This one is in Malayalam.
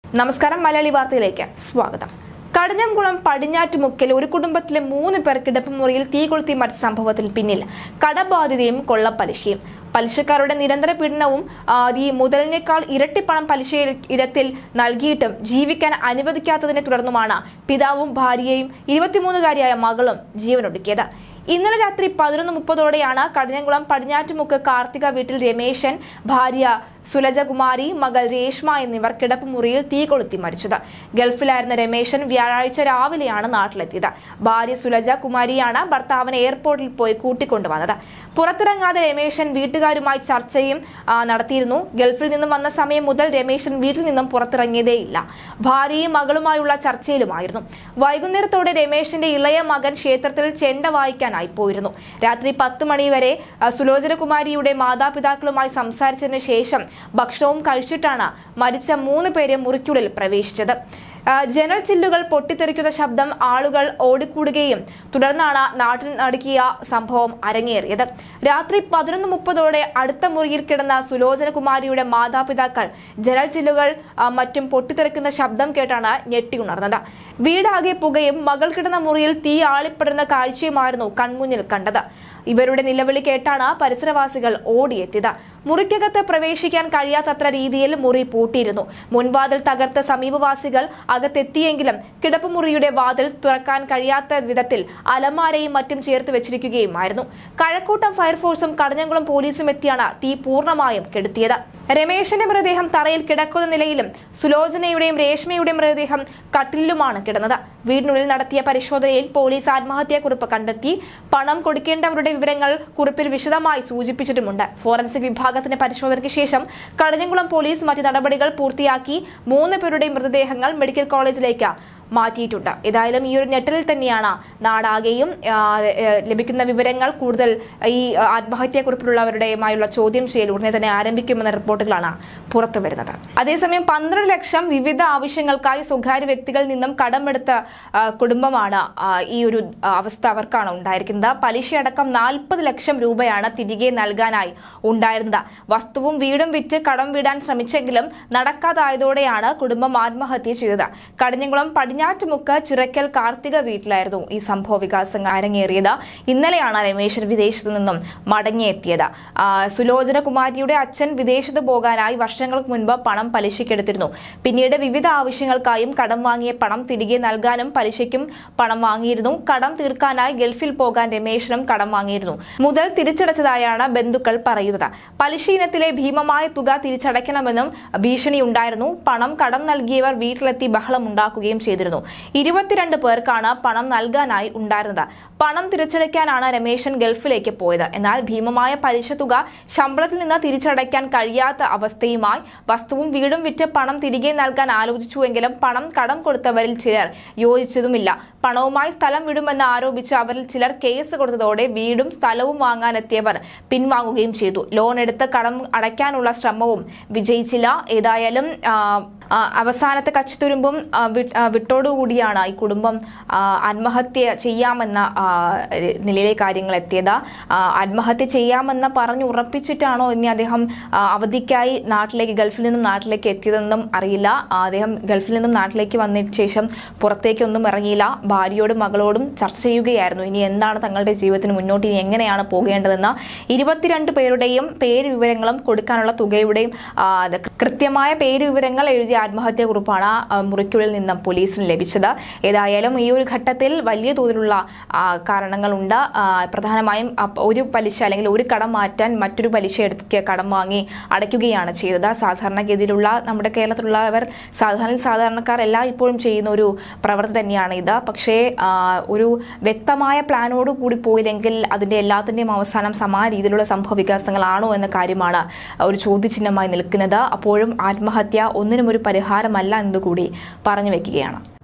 നമസ്കാരം മലയാളി വാർത്തയിലേക്ക് സ്വാഗതം കടഞ്ഞംകുളം പടിഞ്ഞാറ്റുമുക്കിൽ ഒരു കുടുംബത്തിലെ മൂന്ന് പേർ കിടപ്പുമുറിയിൽ തീ കൊളുത്തി മരിച്ച സംഭവത്തിൽ പിന്നിൽ കടബാധ്യതയും കൊള്ളപ്പലിശയും പലിശക്കാരുടെ നിരന്തര പീഡനവും ആ, ഈ മുതലിനേക്കാൾ ഇരട്ടി പണം പലിശ ഇരത്തിൽ നൽകിയിട്ടും ജീവിക്കാൻ അനുവദിക്കാത്തതിനെ തുടർന്നുമാണ് പിതാവും ഭാര്യയും ഇരുപത്തിമൂന്നുകാരിയായ മകളും ജീവനൊടുക്കിയത് ഇന്നലെ രാത്രി പതിനൊന്ന് മുപ്പതോടെയാണ് കഠിനംകുളം പടിഞ്ഞാറ്റുമുക്ക് കാർത്തിക വീട്ടിൽ രമേശൻ ഭാര്യ സുലജകുമാരി മകൾ രേഷ്മ എന്നിവർ കിടപ്പുമുറിയിൽ തീ കൊളുത്തി മരിച്ചത് ഗൾഫിലായിരുന്ന രമേശൻ വ്യാഴാഴ്ച രാവിലെയാണ് നാട്ടിലെത്തിയത് ഭാര്യ സുലജ കുമാരിയാണ് ഭർത്താവിനെ എയർപോർട്ടിൽ പോയി കൂട്ടിക്കൊണ്ടുവന്നത് പുറത്തിറങ്ങാതെ രമേശൻ വീട്ടുകാരുമായി ചർച്ചയും ആ, നടത്തിയിരുന്നു ഗൾഫിൽ നിന്നും വന്ന സമയം മുതൽ രമേശൻ വീട്ടിൽ നിന്നും പുറത്തിറങ്ങിയതേയില്ല ഭാര്യയും മകളുമായുള്ള ചർച്ചയിലുമായിരുന്നു വൈകുന്നേരത്തോടെ രമേശിന്റെ ഇളയ മകൻ ക്ഷേത്രത്തിൽ ചെണ്ട വായിക്കാനായി പോയിരുന്നു രാത്രി പത്ത് മണിവരെ ആ, സുലോചനകുമാരിയുടെ മാതാപിതാക്കളുമായി സംസാരിച്ചതിന് ശേഷം ഭക്ഷണവും കഴിച്ചിട്ടാണ് മരിച്ച മൂന്ന് പേരെ മുറിക്കുള്ളിൽ പ്രവേശിച്ചത് ആ, ജനൽ ചില്ലുകൾ പൊട്ടിത്തെറിക്കുന്ന ശബ്ദം ആളുകൾ ഓടിക്കൂടുകയും തുടർന്നാണ് നാട്ടിൽ നടുക്കിയ സംഭവം അരങ്ങേറിയത് രാത്രി പതിനൊന്ന് മുപ്പതോടെ അടുത്ത മുറിയിൽ കിടന്ന സുലോചനകുമാരിയുടെ മാതാപിതാക്കൾ ജനൽ ചില്ലുകൾ ആ, മറ്റും പൊട്ടിത്തെറിക്കുന്ന ശബ്ദം കേട്ടാണ് ഞെട്ടിയുണർന്നത് വീടാകെ പുകയും മകൾ കിടന്ന മുറിയിൽ തീ ആളിപ്പെടുന്ന കാഴ്ചയുമായിരുന്നു കൺമുന്നിൽ കണ്ടത് ഇവരുടെ നിലവിളി കേട്ടാണ് പരിസരവാസികൾ ഓടിയെത്തിയത് മുറിക്കകത്ത് പ്രവേശിക്കാൻ കഴിയാത്തത്ര രീതിയിൽ മുറി പൂട്ടിയിരുന്നു മുൻവാതിൽ തകർത്ത സമീപവാസികൾ അകത്തെത്തിയെങ്കിലും കിടപ്പുമുറിയുടെ വാതിൽ തുറക്കാൻ കഴിയാത്ത വിധത്തിൽ അലമാരയും മറ്റും ചേർത്ത് വെച്ചിരിക്കുകയുമായിരുന്നു കഴക്കൂട്ടം ഫയർഫോഴ്സും കടഞ്ഞംകുളം പോലീസും എത്തിയാണ് തീ പൂർണ്ണമായും കെടുത്തിയത് രമേശന്റെ മൃതദേഹം തറയിൽ കിടക്കുന്ന നിലയിലും സുലോചനയുടെയും രേഷ്മയുടെയും മൃതദേഹം കട്ടിലുമാണ് കിടന്നത് വീടിനുള്ളിൽ നടത്തിയ പരിശോധനയിൽ പോലീസ് ആത്മഹത്യാക്കുറിപ്പ് കണ്ടെത്തി പണം കൊടുക്കേണ്ടവരുടെ വിവരങ്ങൾ കുറിപ്പിൽ വിശദമായി സൂചിപ്പിച്ചിട്ടുമുണ്ട് ഫോറൻസിക് വിഭാഗത്തിന്റെ പരിശോധനയ്ക്ക് ശേഷം കടഞ്ഞംകുളം പോലീസ് മറ്റ് നടപടികൾ പൂർത്തിയാക്കി മൂന്ന് പേരുടെയും മൃതദേഹങ്ങൾ മെഡിക്കൽ കോളേജിലേക്ക് മാറ്റിയിട്ടുണ്ട് ഏതായാലും ഈ ഒരു ഞെട്ടലിൽ തന്നെയാണ് നാടാകെയും ആ, ഏ, ലഭിക്കുന്ന വിവരങ്ങൾ കൂടുതൽ ഈ ആത്മഹത്യാക്കുറിപ്പിലുള്ളവരുടെയുമായുള്ള ചോദ്യം ചെയ്യൽ ഉടനെ തന്നെ ആരംഭിക്കുമെന്ന റിപ്പോർട്ടുകളാണ് പുറത്തു വരുന്നത് അതേസമയം പന്ത്രണ്ട് ലക്ഷം വിവിധ ആവശ്യങ്ങൾക്കായി സ്വകാര്യ വ്യക്തികളിൽ നിന്നും കടമെടുത്ത ആ, കുടുംബമാണ് ആ, ഈ ഒരു ആ, അവസ്ഥ അവർക്കാണ് ഉണ്ടായിരിക്കുന്നത് പലിശയടക്കം നാൽപ്പത് ലക്ഷം രൂപയാണ് തിരികെ നൽകാനായി ഉണ്ടായിരുന്നത് വസ്തുവും വീടും വിറ്റ് കടം വിടാൻ ശ്രമിച്ചെങ്കിലും നടക്കാതായതോടെയാണ് കുടുംബം ആത്മഹത്യ ചെയ്തത് കടിഞ്ഞംകുളം പടിഞ്ഞാറ്റുമുക്ക് ചിറക്കൽ കാർത്തിക വീട്ടിലായിരുന്നു ഈ സംഭവ വികാസങ്ങൾ അരങ്ങേറിയത് ഇന്നലെയാണ് രമേശൻ വിദേശത്തു നിന്നും മടങ്ങിയെത്തിയത് ആ, സുലോചന കുമാരിയുടെ അച്ഛൻ വിദേശത്ത് പോകാനായി വർഷങ്ങൾക്ക് മുൻപ് പണം പലിശയ്ക്കെടുത്തിരുന്നു പിന്നീട് വിവിധ ആവശ്യങ്ങൾക്കായും കടം വാങ്ങിയ പണം തിരികെ നൽകാനും പലിശയ്ക്കും പണം വാങ്ങിയിരുന്നു കടം തീർക്കാനായി ഗൾഫിൽ പോകാൻ രമേശനും കടം വാങ്ങിയിരുന്നു മുതൽ തിരിച്ചടച്ചതായാണ് ബന്ധുക്കൾ പറയുന്നത് പലിശ ഇനത്തിലെ ഭീമമായ തുക തിരിച്ചടയ്ക്കണമെന്നും ഭീഷണിയുണ്ടായിരുന്നു പണം കടം നൽകിയവർ വീട്ടിലെത്തി ബഹളം ഉണ്ടാക്കുകയും ചെയ്തിരുന്നു ഇരുപത്തിരണ്ട് പേർക്കാണ് പണം നൽകാനായി ഉണ്ടായിരുന്നത് പണം തിരിച്ചടയ്ക്കാനാണ് രമേശൻ ഗൾഫിലേക്ക് പോയത് എന്നാൽ ഭീമമായ പലിശ തുക ശമ്പളത്തിൽ നിന്ന് തിരിച്ചടയ്ക്കാൻ കഴിയാത്ത അവസ്ഥയുമായി വസ്തുവും വീടും വിറ്റ് പണം തിരികെ നൽകാൻ ആലോചിച്ചുവെങ്കിലും പണം കടം കൊടുത്തവരിൽ ചിലർ യോജിച്ചതുമില്ല പണവുമായി സ്ഥലം വിടുമെന്ന് ആരോപിച്ച് അവരിൽ ചിലർ കേസ് കൊടുത്തതോടെ വീടും സ്ഥലവും വാങ്ങാനെത്തിയവർ പിൻവാങ്ങുകയും ചെയ്തു ലോൺ എടുത്ത് കടം അടയ്ക്കാനുള്ള ശ്രമവും വിജയിച്ചില്ല ഏതായാലും ആ, ആ, അവസാനത്തെ കച്ചിത്തുരുമ്പും ആ, വി- ആ, വിട്ടോടുകൂടിയാണ് ഈ കുടുംബം ആ, ആത്മഹത്യ ചെയ്യാമെന്ന ആ, നിലയിലെ കാര്യങ്ങൾ എത്തിയത് ആ, ആത്മഹത്യ ചെയ്യാമെന്ന് പറഞ്ഞു ഉറപ്പിച്ചിട്ടാണോ ഇനി അദ്ദേഹം ആ, അവധിക്കായി നാട്ടിലേക്ക് ഗൾഫിൽ നിന്നും നാട്ടിലേക്ക് എത്തിയതെന്നും അറിയില്ല ആ, അദ്ദേഹം ഗൾഫിൽ നിന്നും നാട്ടിലേക്ക് വന്നതിന് ശേഷം പുറത്തേക്കൊന്നും ഇറങ്ങിയില്ല ഭാര്യയോടും മകളോടും ചർച്ച ചെയ്യുകയായിരുന്നു ഇനി എന്താണ് തങ്ങളുടെ ജീവിതത്തിന് മുന്നോട്ട് ഇനി എങ്ങനെയാണ് പോകേണ്ടതെന്ന് ഇരുപത്തിരണ്ട് പേരുടെയും പേര് വിവരങ്ങളും കൊടുക്കാനുള്ള തുകയുടെയും ആ, അത് കൃത്യമായ പേര് വിവരങ്ങൾ എഴുതിയ ആത്മഹത്യാക്കുറിപ്പാണ് ആ, മുറിക്കുള്ളിൽ നിന്നും പോലീസിന് ലഭിച്ചത് ഏതായാലും ഈ ഒരു ഘട്ടത്തിൽ വലിയ തോതിലുള്ള ആ, കാരണങ്ങളുണ്ട് ആ, പ്രധാനമായും അപ്പ- ഒരു പലിശ അല്ലെങ്കിൽ ഒരു കടം മാറ്റാൻ മറ്റൊരു പലിശ എടുത്ത് കടം വാങ്ങി അടയ്ക്കുകയാണ് ചെയ്തത് സാധാരണഗതിയിലുള്ള നമ്മുടെ കേരളത്തിലുള്ളവർ സാധാരണ സാധാരണക്കാർ എല്ലാം ഇപ്പോഴും ചെയ്യുന്ന ഒരു പ്രവൃത്തി തന്നെയാണ് ഇത് പക്ഷേ ആ, ഒരു വ്യക്തമായ പ്ലാനോട് കൂടി പോയില്ലെങ്കിൽ അതിന്റെ എല്ലാത്തിന്റെയും അവസാനം സമാന രീതിയിലുള്ള സംഭവ വികാസങ്ങളാണോ എന്ന കാര്യമാണ് ഒരു ചോദ്യചിഹ്നമായി നിൽക്കുന്നത് അപ്പോഴും ആത്മഹത്യ ഒന്നിനും ഒരു പരിഹാരമല്ല എന്നുകൂടി പറഞ്ഞു വെക്കുകയാണ്